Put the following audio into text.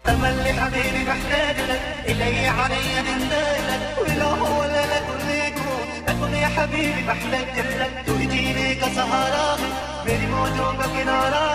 تملي حبيبي محتاج لك إلي علي نندلك ولا هو ولا لك وليكون أكون يا حبيبي محتاج لك تهديني كسهرة मेरी मौजों का किनारा